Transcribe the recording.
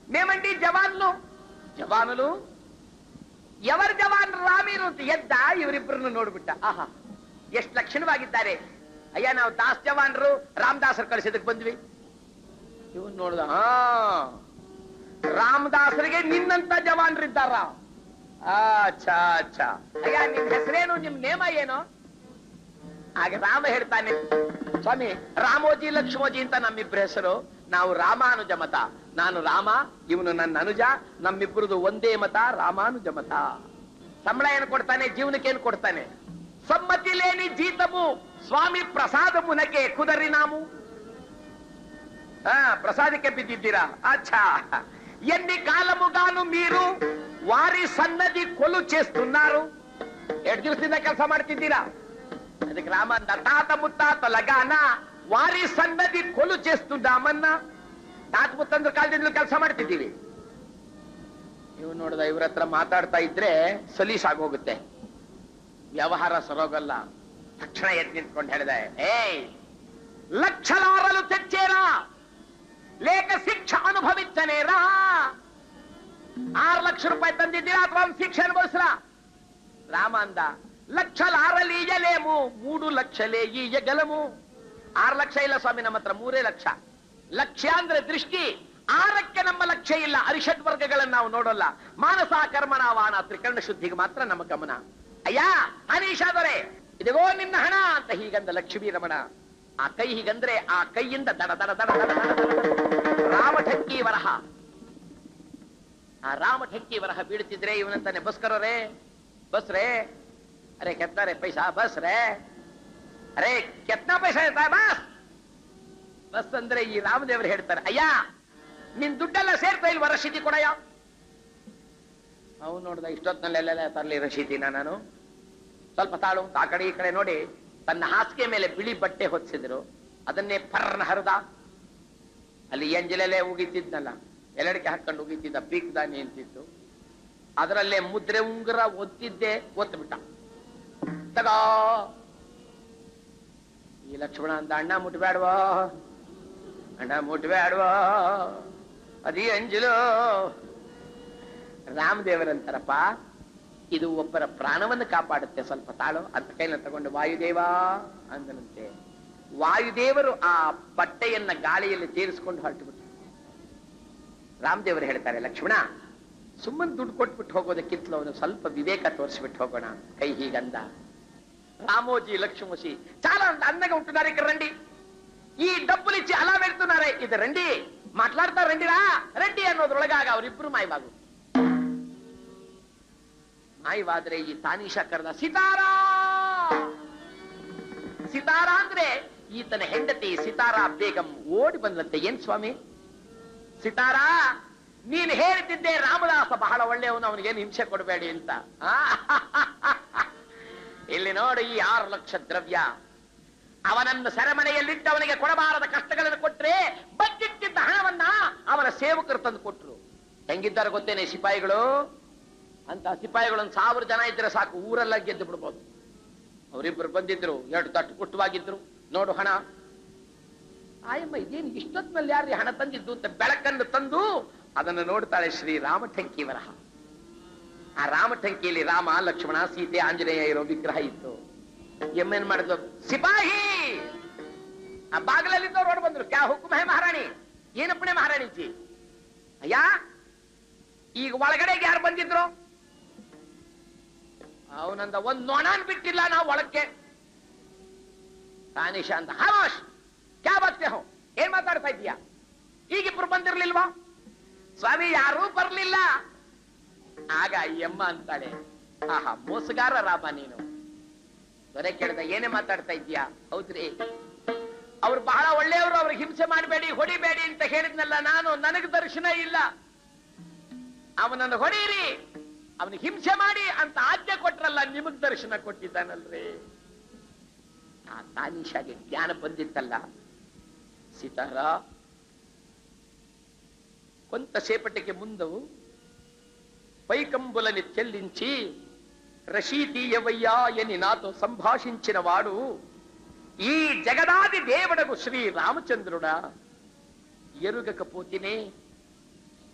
మేమండి జవాన్లు జవానులు ఎవరు ಜವಾನ್ ರಾಮೀರು ಅಂತ ಎದ್ದ ಇವರಿಬ್ಬರನ್ನು ನೋಡ್ಬಿಟ್ಟ ಆಹಾ ಎಷ್ಟು ಲಕ್ಷಣವಾಗಿದ್ದಾರೆ ಅಯ್ಯ ನಾವು ದಾಸ್ ಜವಾನ್ರು ರಾಮದಾಸರು ಕಳಿಸಿದಕ್ಕೆ ಬಂದ್ವಿ ಇವನ್ ನೋಡ್ದ ಹಾ ರಾಮದಾಸರಿಗೆ ನಿನ್ನಂತ ಜವಾನ್ರಿದ್ದಾರ ಅಚ್ಚಾ ಅಚ್ಚಾ ಅಯ್ಯ ನಿಮ್ ಹೆಸರೇನು ನಿಮ್ ನೇಮ ಏನು ಆಗ ರಾಮ ಹೇಳ್ತಾನೆ ಸ್ವಾಮಿ ರಾಮೋಜಿ ಲಕ್ಷ್ಮೋಜಿ ಅಂತ ನಮ್ಮಿಬ್ಬರ ಹೆಸರು ನಾವು ರಾಮಾನುಜ ಮತ ನಾನು ರಾಮ ಇವನು ನನ್ನ ಅನುಜ ನಮ್ಮಿಬ್ಬರದು ಒಂದೇ ಮತ ರಾಮಾನುಜ ಮತ ಸಂಬಳ ಏನು ಕೊಡ್ತಾನೆ ಜೀವನಕ್ಕೆ ಏನು ಕೊಡ್ತಾನೆ ಸಮ್ಮತಿ ಲೇನಿ ಜೀತಮು ಸ್ವಾಮಿ ಪ್ರಸಾದ ಮುನಕೆ ಕುದರಿ ನಾವು ఆ, ప్రసాదికే బిద్దిద్దిరా అచ్చా ఎన్ని కాలముగాను మీరు వారి సన్నది కొలు చేస్తున్నారు ಎರಡು ದಿವಸದಿಂದ ಕೆಲಸ ಮಾಡ್ತಿದ್ದೀರಾ ಅದಕ್ಕೆ ರಾಮ ಅಂದ తాత ముత్తాత లగాన వారి సన్నది కొలు చేస్తున్నామನ್ನ ತಾತ ಮುತ್ತಂದ್ರ ಕಾಲದಿಂದಲೂ ಕೆಲಸ ಮಾಡ್ತಿದ್ದೀವಿ ನೀವು ನೋಡಿದ ಇವ್ರ ಹತ್ರ ಮಾತಾಡ್ತಾ ಇದ್ರೆ ಸಲೀಸ್ ಆಗೋಗುತ್ತೆ ವ್ಯವಹಾರ ಸರೋಗಲ್ಲ ತಕ್ಷಣ ಎದ್ದು ನಿಂತ್ಕೊಂಡು ಹೇಳಿದೆ ಏಯ್ లక్షలారలు తెచ్చేరా లేక శిక్ష అనుభవించనేరా ఆరు లక్ష రూపాయలు ತಂದಿದ್ದೀರಾ ಅಥವಾ ಅವ್ನು ಶಿಕ್ಷೆ ಅನುಭವಿಸ್ರಾ ರಾಮ ಅಂದ ಲಕ್ಷಲಾರಲಿ ಈಯಲೇಮು ಮೂರು ಲಕ್ಷಲೇ ಈಯಗಲಮು ಆರು ಲಕ್ಷ ಇಲ್ಲ ಸ್ವಾಮಿ ನಮ್ಮ ಹತ್ರ ಮೂರೇ ಲಕ್ಷ ಲಕ್ಷ್ಯ ಅಂದ್ರೆ ದೃಷ್ಟಿ ಆರಕ್ಕೆ ನಮ್ಮ ಲಕ್ಷ್ಯ ಇಲ್ಲ ಅರಿಷಡ್ ವರ್ಗಗಳನ್ನು ನಾವು ನೋಡೋಲ್ಲ ಮಾನಸ ಕರ್ಮಣ ವಾಣ ತ್ರಿಕರಣ ಶುದ್ಧಿಗೆ ಮಾತ್ರ ನಮ್ಮ ಗಮನ ಅಯ್ಯ ಅನೀಶಾದೊರೆ ಇದಿಗೋ ನಿನ್ನ ಹಣ ಅಂತ ಹೀಗಂದ ಲಕ್ಷ್ಮೀ ರಮಣ ಆ ಕೈ ಹೀಗಂದ್ರೆ ಆ ಕೈಯಿಂದ ದಡ ದಡ ದಡ ದಡ ದಡ ದಡ ದಡ. ರಾಮಠಕ್ಕಿ ವರಹ ಆ ರಾಮಠಕ್ಕಿ ವರಹ ಬೀಳ್ತಿದ್ರೆ ಇವನಂತಾನೆ ಬಸ್ಕರೋರೇ ಬಸ್ ರೇ ಅರೆ ಕೆತ್ನಾ ರೇ ಪೈಸಾ ಬಸ್ ರೇ ಅರೆ ಕೆತ್ನಾ ಪೈಸಾ ಇರ್ತಾ ಬಸ್ ಬಸ್ ಅಂದ್ರೆ ಈ ರಾಮದೇವರು ಹೇಳ್ತಾರೆ ಅಯ್ಯ ನಿನ್ ದುಡ್ಡೆಲ್ಲ ಸೇರ್ತಾ ಇಲ್ವಾ ರಶೀದಿ ಕೊಡಯ್ಯ ಅವನು ನೋಡ್ದ ಇಷ್ಟೊತ್ತಿನಲ್ಲೆಲ್ಲ ತರಲಿ ರಶೀದಿನ ನಾನು ಸ್ವಲ್ಪ ತಾಳು ಅಂತ ಆ ಕಡೆ ಈ ಕಡೆ ನೋಡಿ ತನ್ನ ಹಾಸಿಗೆ ಮೇಲೆ ಬಿಳಿ ಬಟ್ಟೆ ಹೊತ್ತಿಸಿದ್ರು ಅದನ್ನೇ ಪರ್ನ ಹರಿದ ಅಲ್ಲಿ ಎಂಜಲೆಲೆ ಉಗಿತಿದ್ನಲ್ಲ ಎಲ್ಲಡಿಕೆ ಹಾಕೊಂಡು ಉಗಿತಿದ್ದ ಪೀಕ್ ದಾನಿ ಅಂತಿತ್ತು ಅದರಲ್ಲೇ ಮುದ್ರೆ ಉಂಗುರ ಒತ್ತಿದ್ದೆ ಒತ್ತುಬಿಟ್ಟ ತಗೋ ಈ ಲಕ್ಷ್ಮಣ ಅಂತ ಅಣ್ಣ ಮುಟ್ಬೇಡ್ವೋ ಅಣ್ಣ ಮುಟ್ಬೇಡ್ವೋ ಅದಿ ಅಂಜಲು ರಾಮದೇವರಂತಾರಪ್ಪ ಇದು ಒಬ್ಬರ ಪ್ರಾಣವನ್ನು ಕಾಪಾಡುತ್ತೆ ಸ್ವಲ್ಪ ತಾಳು ಅಂತ ಕೈನ ತಗೊಂಡು ವಾಯುದೇವ ಅಂದನಂತೆ ವಾಯುದೇವರು ಆ ಬಟ್ಟೆಯನ್ನ ಗಾಳಿಯಲ್ಲಿ ತೇರಿಸ್ಕೊಂಡು ಹೊರಟು ಬಿಟ್ರು ರಾಮದೇವರು ಹೇಳ್ತಾರೆ ಲಕ್ಷ್ಮಣ ಸುಮ್ಮನೆ ದುಡ್ಡು ಕೊಟ್ಬಿಟ್ಟು ಹೋಗೋದಕ್ಕಿಂತಲೂ ಅವನು ಸ್ವಲ್ಪ ವಿವೇಕ ತೋರಿಸ್ಬಿಟ್ಟು ಹೋಗೋಣ ಕೈ ಹೀಗಂದ రామోజీ లక్ష్మోసి చాలా అందంగా ఉంటున్నారు ఇక్కడ రండి ఈ డబ్బులు ఇచ్చి అలా వెళ్తున్నారే ఇది రండి మాట్లాడతారు రండిరా రండి ಅನ್ನೋದ್ರೊಳಗಾಗ ಅವರಿಬ್ರು ಮಾಯವಾಗು ಮಾಯವಾದ್ರೆ ಈ ತಾನೀಶಾ ಕರೆದ ಸಿತಾರಾ ಸಿತಾರಾ ಅಂದ್ರೆ ಈತನ ಹೆಂಡತಿ ಸಿತಾರಾ ಬೇಗಂ ಓಡಿ ಬಂದಂತೆ ಏನ್ ಸ್ವಾಮಿ ಸಿತಾರಾ ನೀನು ಹೇಳ್ತಿದ್ದೆ ರಾಮದಾಸ ಬಹಳ ಒಳ್ಳೆಯವನು ಅವನಿಗೇನು ಹಿಂಸೆ ಕೊಡಬೇಡಿ ಅಂತ ಆ? ಇಲ್ಲಿ ನೋಡಿ ಈ ಆರು ಲಕ್ಷ ದ್ರವ್ಯ ಅವನನ್ನು ಸೆರೆಮನೆಯಲ್ಲಿಟ್ಟು ಅವನಿಗೆ ಕೊಡಬಾರದ ಕಷ್ಟಗಳನ್ನು ಕೊಟ್ರೆ ಬಚ್ಚಿಟ್ಟಿದ್ದ ಹಣವನ್ನ ಅವನ ಸೇವಕರು ತಂದು ಕೊಟ್ರು ಹೆಂಗಿದ್ದಾರೆ ಗೊತ್ತೇನೆ ಸಿಪಾಯಿಗಳು ಅಂತ ಸಿಪಾಯಿಗಳೊಂದು ಸಾವಿರ ಜನ ಇದ್ರೆ ಸಾಕು ಊರೆಲ್ಲ ಗೆದ್ದು ಬಿಡ್ಬೋದು ಅವರಿಬ್ಬರು ಬಂದಿದ್ರು ಎರಡು ತಟ್ಟು ಕುಟ್ಟವಾಗಿದ್ರು ನೋಡು ಹಣ ಆಯಮ್ಮ ಇದೇನು ಇಷ್ಟೊತ್ತಿನಲ್ಲಿ ಯಾರು ಹಣ ತಂದಿದ್ದು ಅಂತ ಬೆಳಕನ್ನು ತಂದು ಅದನ್ನು ನೋಡ್ತಾಳೆ ಶ್ರೀ ರಾಮಠಂಕಿ ವರಹ ಆ ರಾಮಠಂಕಿಯಲ್ಲಿ ರಾಮ ಲಕ್ಷ್ಮಣ ಸೀತೆ ಆಂಜನೇಯ ಇರೋ ವಿಗ್ರಹ ಇತ್ತು ಎಮ್ಮೇನ್ ಮಾಡಿದ್ಲು ಸಿಪಾಹಿ ಆ ಬಾಗಿಲಲ್ಲಿದ್ದವ್ರು ಹೊರಡು ಬಂದ್ರು ಕ್ಯಾ ಹುಕುಮ್ ಹೇ ಮಹಾರಾಣಿ ಏನಪ್ಪಣೆ ಮಹಾರಾಣಿ ಜಿ ಅಯ್ಯ ಈಗ ಒಳಗಡೆಗೆ ಯಾರು ಬಂದಿದ್ರು ಅವನಂದ ಒಂದ್ ನೊಣನ್ ಬಿಟ್ಟಿಲ್ಲ ನಾವು ಒಳಕ್ಕೆ ತಾನಿಶಾ ಅಂತ ಹಾವಾಶ್ ಕ್ಯಾ ಬಾತ್ತೆ ಹೋ ಏನ್ ಮಾತಾಡ್ತಾ ಇದೀಯಾ ಈಗಿಬ್ರು ಬಂದಿರ್ಲಿಲ್ವಾ ಸ್ವಾಮಿ ಯಾರೂ ಬರ್ಲಿಲ್ಲ ಆಗ ಈ ಅಮ್ಮ ಅಂತಾಳೆ ಆಹಾ ಮೋಸಗಾರ ರಾಮ ನೀನು ದೊರೆ ಕೇಳಿದ ಏನೇ ಮಾತಾಡ್ತಾ ಇದ್ಯಾ ಹೌದ್ರಿ ಅವ್ರು ಬಹಳ ಒಳ್ಳೆಯವರು ಅವ್ರಿಗೆ ಹಿಂಸೆ ಮಾಡಬೇಡಿ ಹೊಡಿಬೇಡಿ ಅಂತ ಹೇಳಿದ್ನಲ್ಲ ನಾನು ನನಗೆ ದರ್ಶನ ಇಲ್ಲ ಅವನನ್ನು ಹೊಡೀರಿ ಅವನಿಗೆ ಹಿಂಸೆ ಮಾಡಿ ಅಂತ ಆಜ್ಞೆ ಕೊಟ್ರಲ್ಲ ನಿಮಗ್ ದರ್ಶನ ಕೊಟ್ಟಿದ್ದಾನಲ್ರಿ ಆ ತಾನೀಶಾಗೆ ಜ್ಞಾನ ಬಂದಿತ್ತಲ್ಲ ಸೀತಾರ కొంతసేపటికి ముందు పైకంబులని చెల్లించి రషీతీయవయ్యా అని నాతో సంభాషించిన వాడు ఈ జగదాది దేవుడకు శ్రీ రామచంద్రుడా ఎరుగకపోతేనే